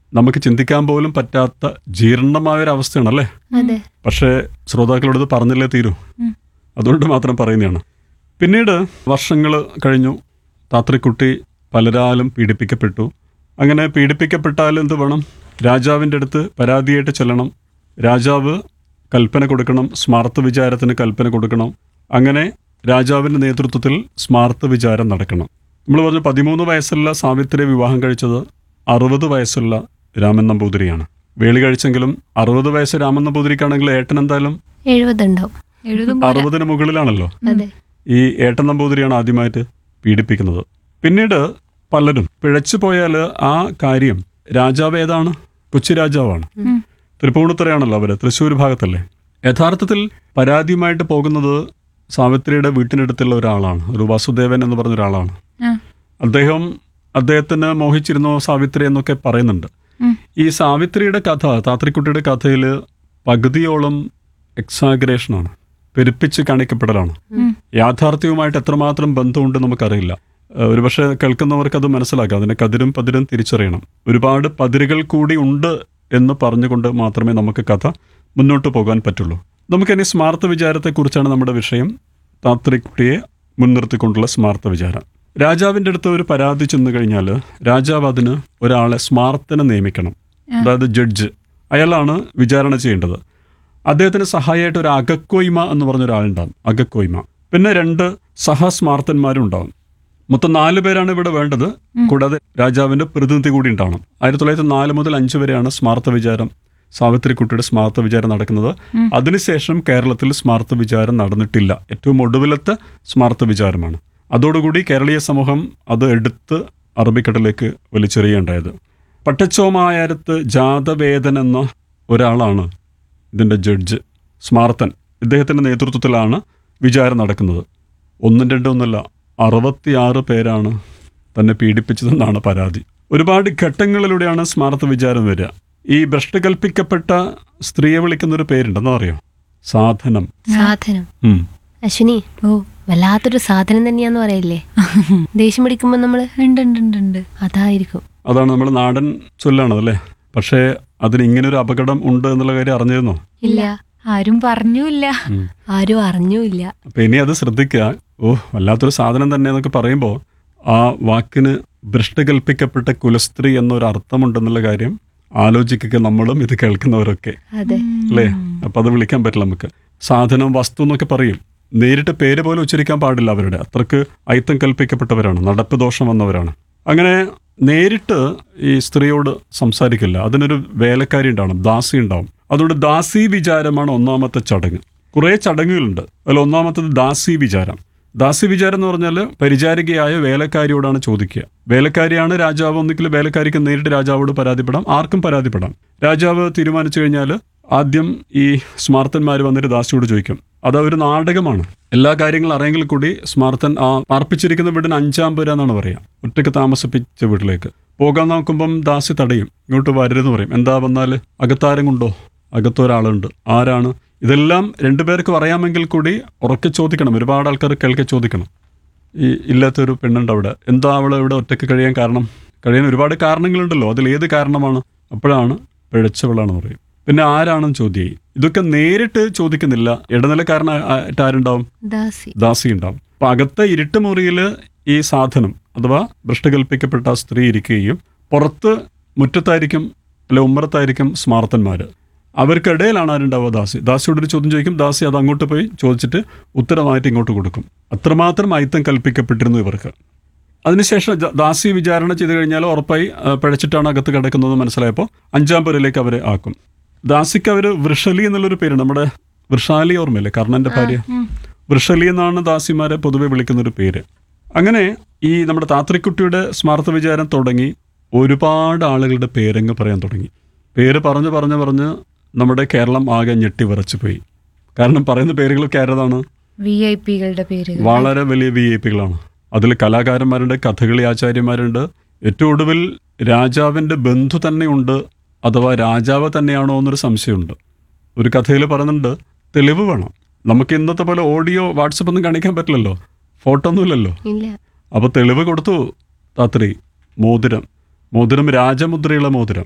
നമുക്ക് ചിന്തിക്കാൻ പോലും പറ്റാത്ത ജീർണമായ ഒരു അവസ്ഥയാണല്ലേ അതെ പക്ഷേ ശ്രോതാക്കളോട് ഇത് പറഞ്ഞില്ലേ തീരൂ ഉം. അതുകൊണ്ട് മാത്രം പറയുന്നതാണ് പിന്നീട് വർഷങ്ങൾ കഴിഞ്ഞു താത്രിക്കുട്ടി പലരാലും പീഡിപ്പിക്കപ്പെട്ടു അങ്ങനെ പീഡിപ്പിക്കപ്പെട്ടാൽ എന്ത് വേണം രാജാവിൻ്റെ അടുത്ത് പരാതിയായിട്ട് ചെല്ലണം രാജാവ് കൽപ്പന കൊടുക്കണം സ്മാർത്ത വിചാരത്തിന് കൽപ്പന കൊടുക്കണം അങ്ങനെ രാജാവിൻ്റെ നേതൃത്വത്തിൽ സ്മാർത്ത വിചാരം നടക്കണം നമ്മൾ പറഞ്ഞു പതിമൂന്ന് വയസ്സുള്ള സാവിത്രിയെ വിവാഹം കഴിച്ചത് അറുപത് വയസ്സുള്ള രാമൻ നമ്പൂതിരിയാണ് വേളി കഴിച്ചെങ്കിലും അറുപത് വയസ്സ് രാമൻ നമ്പൂതിരിക്കാണെങ്കിൽ ഏട്ടൻ എന്തായാലും എഴുപതുണ്ടാവും എഴുതും അറുപതിന് മുകളിലാണല്ലോ അതെ ഈ ഏട്ടൻ നമ്പൂതിരിയാണ് ആദ്യമായിട്ട് പീഡിപ്പിക്കുന്നത് പിന്നീട് പലരും പിഴച്ചു പോയാൽ ആ കാര്യം രാജാവ് ഏതാണ് കൊച്ചി രാജാവാണ് ഉം. തൃപ്പൂണിത്തുറയാണല്ലോ അവര് തൃശ്ശൂർ ഭാഗത്തല്ലേ യഥാർത്ഥത്തിൽ പരാതിയുമായിട്ട് പോകുന്നത് സാവിത്രിയുടെ വീട്ടിനടുത്തുള്ള ഒരാളാണ് ഒരു വാസുദേവൻ എന്ന് പറഞ്ഞ ഒരാളാണ് ആ. അദ്ദേഹം അദ്ദേഹത്തിന് മോഹിച്ചിരുന്നു സാവിത്രി എന്നൊക്കെ പറയുന്നുണ്ട് ഉം. ഈ സാവിത്രിയുടെ കഥ താത്രിക്കുട്ടിയുടെ കഥയിൽ പകുതിയോളം എക്സാഗ്രേഷനാണ് പെരുപ്പിച്ച് കാണിക്കപ്പെടലാണ് ഉം. യാഥാർത്ഥ്യവുമായിട്ട് എത്രമാത്രം ബന്ധമുണ്ട് നമുക്കറിയില്ല ഏഹ് ഒരുപക്ഷെ കേൾക്കുന്നവർക്ക് അത് മനസ്സിലാക്കാം അതിനെ കതിരും പതിരും തിരിച്ചറിയണം ഒരുപാട് പതിരുകൾ കൂടി ഉണ്ട് എന്ന് പറഞ്ഞുകൊണ്ട് മാത്രമേ നമുക്ക് കഥ മുന്നോട്ട് പോകാൻ പറ്റുള്ളൂ നമുക്കിനി സ്മാർത്ത വിചാരത്തെക്കുറിച്ചാണ് നമ്മുടെ വിഷയം താത്രിക്കുട്ടിയെ മുൻനിർത്തിക്കൊണ്ടുള്ള സ്മാർത്ത വിചാരം രാജാവിൻ്റെ അടുത്ത് ഒരു പരാതി ചെന്ന് കഴിഞ്ഞാൽ രാജാവ് അതിന് ഒരാളെ സ്മാർത്തനെ നിയമിക്കണം അതായത് ജഡ്ജ് അയാളാണ് വിചാരണ ചെയ്യേണ്ടത് അദ്ദേഹത്തിന് സഹായമായിട്ട് ഒരു അകക്കോയ്മ എന്ന് പറഞ്ഞ ഒരാളുണ്ടാവും അകക്കോയ്മ പിന്നെ രണ്ട് സഹസ്മാർത്തന്മാരും ഉണ്ടാവും മൊത്തം നാല് പേരാണ് ഇവിടെ വേണ്ടത് കൂടാതെ രാജാവിന്റെ പ്രതിനിധി കൂടി ഉണ്ടാവണം ആയിരത്തി തൊള്ളായിരത്തി നാല് മുതൽ അഞ്ച് വരെയാണ് സ്മാർത്ത വിചാരം സാവിത്രിക്കുട്ടിയുടെ സ്മാർത്ത വിചാരം നടക്കുന്നത് അതിനുശേഷം കേരളത്തിൽ സ്മാർത്ത വിചാരം നടന്നിട്ടില്ല ഏറ്റവും ഒടുവിലത്തെ സ്മാർത്ത വിചാരമാണ് അതോടുകൂടി കേരളീയ സമൂഹം അത് എടുത്ത് അറബിക്കടലിലേക്ക് വലിച്ചെറിയുകയുണ്ടായത് പട്ടച്ചോമായാരത്ത് ജാതവേദൻ എന്ന ഒരാളാണ് ഇതിൻ്റെ ജഡ്ജ് സ്മാർത്തൻ ഇദ്ദേഹത്തിൻ്റെ നേതൃത്വത്തിലാണ് വിചാരം നടക്കുന്നത് ഒന്നും രണ്ടും ഒന്നല്ല അറുപത്തിയാറ് പേരാണ് തന്നെ പീഡിപ്പിച്ചതെന്നാണ് പരാതി ഒരുപാട് ഘട്ടങ്ങളിലൂടെയാണ് സ്മാർത്ത വിചാരം വരിക ഈ ഭ്രഷ്ട് കൽപ്പിക്കപ്പെട്ട സ്ത്രീയെ വിളിക്കുന്ന ഒരു പേരുണ്ടെന്നോ അറിയോ സാധനം സാധനം ഉം. അശ്വിനി ഓ വല്ലാത്തൊരു സാധനം തന്നെയാന്ന് പറയില്ലേ ദേഷ്യം പിടിക്കുമ്പോ നമ്മള് ഉണ്ട് ഉണ്ട് ഉണ്ട് ഉണ്ട് അതായിരിക്കും അതാണ് നമ്മുടെ നാടൻ ചൊല്ലാണതല്ലേ പക്ഷേ അതിന് ഇങ്ങനൊരു അപകടം ഉണ്ട് എന്നുള്ള കാര്യം അറിഞ്ഞിരുന്നോ ഇല്ല ആരും പറഞ്ഞൂല്ല ഉം. ആരും അറിഞ്ഞൂല്ല അപ്പൊ ഇനി അത് ശ്രദ്ധിക്കുക ഓ വല്ലാത്തൊരു സാധനം തന്നെ എന്നൊക്കെ പറയുമ്പോൾ ആ വാക്കിന് ഭ്രഷ്ട് കൽപ്പിക്കപ്പെട്ട കുലസ്ത്രീ എന്നൊരു അർത്ഥമുണ്ടെന്നുള്ള കാര്യം ആലോചിക്കുക നമ്മളും ഇത് കേൾക്കുന്നവരൊക്കെ അതെ അല്ലേ അപ്പൊ അത് വിളിക്കാൻ പറ്റില്ല നമുക്ക് സാധനം വസ്തു എന്നൊക്കെ പറയും നേരിട്ട് പേര് പോലും ഉച്ചരിക്കാൻ പാടില്ല അവരുടെ അത്രക്ക് അയിത്തം കൽപ്പിക്കപ്പെട്ടവരാണ് നടപ്പ് ദോഷം വന്നവരാണ് അങ്ങനെ നേരിട്ട് ഈ സ്ത്രീയോട് സംസാരിക്കില്ല അതിനൊരു വേലക്കാരി ഉണ്ടാവണം ദാസി ഉണ്ടാവും അതുകൊണ്ട് ദാസി വിചാരമാണ് ഒന്നാമത്തെ ചടങ്ങ് കുറേ ചടങ്ങുകളുണ്ട് അതിൽ ഒന്നാമത്തത് ദാസി വിചാരം ദാസി വിചാരം എന്ന് പറഞ്ഞാൽ പരിചാരികയായ വേലക്കാരിയോടാണ് ചോദിക്കുക വേലക്കാരിയാണ് രാജാവ് ഒന്നിക്കൽ വേലക്കാരിക്ക് നേരിട്ട് രാജാവോട് പരാതിപ്പെടാം ആർക്കും പരാതിപ്പെടാം രാജാവ് തീരുമാനിച്ചു കഴിഞ്ഞാൽ ആദ്യം ഈ സ്മാർത്തന്മാർ വന്നിട്ട് ദാസിയോട് ചോദിക്കും അത് ഒരു നാടകമാണ് എല്ലാ കാര്യങ്ങളും അറിയെങ്കിൽ കൂടി സ്മാർത്തൻ ആ പാർപ്പിച്ചിരിക്കുന്ന വീടിന് അഞ്ചാം പേര എന്നാണ് പറയാം ഒറ്റയ്ക്ക് താമസിപ്പിച്ച വീട്ടിലേക്ക് പോകാൻ നോക്കുമ്പം ദാസി തടയും ഇങ്ങോട്ട് വരരുതെന്ന് പറയും എന്താ വന്നാൽ അകത്താരം കൊണ്ടോ അകത്തൊരാളുണ്ട് ആരാണ് ഇതെല്ലാം രണ്ടുപേർക്ക് അറിയാമെങ്കിൽ കൂടി ഉറക്കെ ചോദിക്കണം ഒരുപാട് ആൾക്കാർ കേൾക്കെ ചോദിക്കണം ഈ ഇല്ലാത്തൊരു പെണ്ണുണ്ട് അവിടെ എന്താ അവൾ ഇവിടെ ഒറ്റയ്ക്ക് കഴിയാൻ കാരണം കഴിയാൻ ഒരുപാട് കാരണങ്ങളുണ്ടല്ലോ അതിൽ ഏത് കാരണമാണ് അപ്പോഴാണ് പിഴച്ചവളാണെന്ന് പറയും പിന്നെ ആരാണെന്ന് ചോദ്യം ചെയ്യും. ഇതൊക്കെ നേരിട്ട് ചോദിക്കുന്നില്ല ഇടനിലക്കാരനായിട്ട് ആരുണ്ടാവും ദാസി ദാസി ഉണ്ടാവും അപ്പൊ അകത്തെ ഇരുട്ട് മുറിയിൽ ഈ സാധനം അഥവാ ഭ്രഷ്ടകൽപ്പിക്കപ്പെട്ട ആ സ്ത്രീ ഇരിക്കുകയും പുറത്ത് മുറ്റത്തായിരിക്കും അല്ലെ ഉമ്മറത്തായിരിക്കും സ്മാർത്തന്മാര് അവർക്കിടയിലാണ് ആരുണ്ടാവുക ദാസി ദാസിയോട് ഒരു ചോദ്യം ചോദിക്കും ദാസി അത് അങ്ങോട്ട് പോയി ചോദിച്ചിട്ട് ഉത്തരമായിട്ട് ഇങ്ങോട്ട് കൊടുക്കും അത്രമാത്രം അയിത്തം കൽപ്പിക്കപ്പെട്ടിരുന്നു ഇവർക്ക് അതിനുശേഷം ജ- ദാസി വിചാരണ ചെയ്ത് കഴിഞ്ഞാൽ ഉറപ്പായി ആ, പിഴച്ചിട്ടാണ് അകത്ത് കിടക്കുന്നത് മനസ്സിലായപ്പോൾ അഞ്ചാം പേരിലേക്ക് അവരെ ആക്കും ദാസിക്ക് അവർ വൃഷലി എന്നുള്ളൊരു പേരുണ്ട് നമ്മുടെ വൃഷാലി ഓർമ്മയില്ലേ കർണന്റെ ഭാര്യ വൃഷലി എന്നാണ് ദാസിമാരെ പൊതുവെ വിളിക്കുന്നൊരു പേര് അങ്ങനെ ഈ നമ്മുടെ താത്രിക്കുട്ടിയുടെ സ്മാർത്ത വിചാരം തുടങ്ങി ഒരുപാട് ആളുകളുടെ പേരങ്ങ് പറയാൻ തുടങ്ങി പേര് പറഞ്ഞു പറഞ്ഞു പറഞ്ഞ് നമ്മുടെ കേരളം ആകെ ഞെട്ടി വിറച്ചു പോയി കാരണം പറയുന്ന പേരുകളൊക്കെ ആരതാണ് വി ഐ പികളുടെ പേര് വളരെ വലിയ വി ഐ പികളാണ് അതിൽ കലാകാരന്മാരുണ്ട് കഥകളി ആചാര്യന്മാരുണ്ട് ഏറ്റവും ഒടുവിൽ രാജാവിൻ്റെ ബന്ധു തന്നെയുണ്ട് അഥവാ രാജാവ് തന്നെയാണോ എന്നൊരു സംശയമുണ്ട് ഒരു കഥയിൽ പറയുന്നുണ്ട് തെളിവ് വേണം നമുക്ക് ഇന്നത്തെ പോലെ ഓഡിയോ വാട്സപ്പ് ഒന്നും കാണിക്കാൻ പറ്റില്ലല്ലോ ഫോട്ടോ ഒന്നുമില്ലല്ലോ ഇല്ല അപ്പോൾ തെളിവ് കൊടുത്തു താത്രി മോതിരം മോതിരം രാജമുദ്രയുള്ള മോതിരം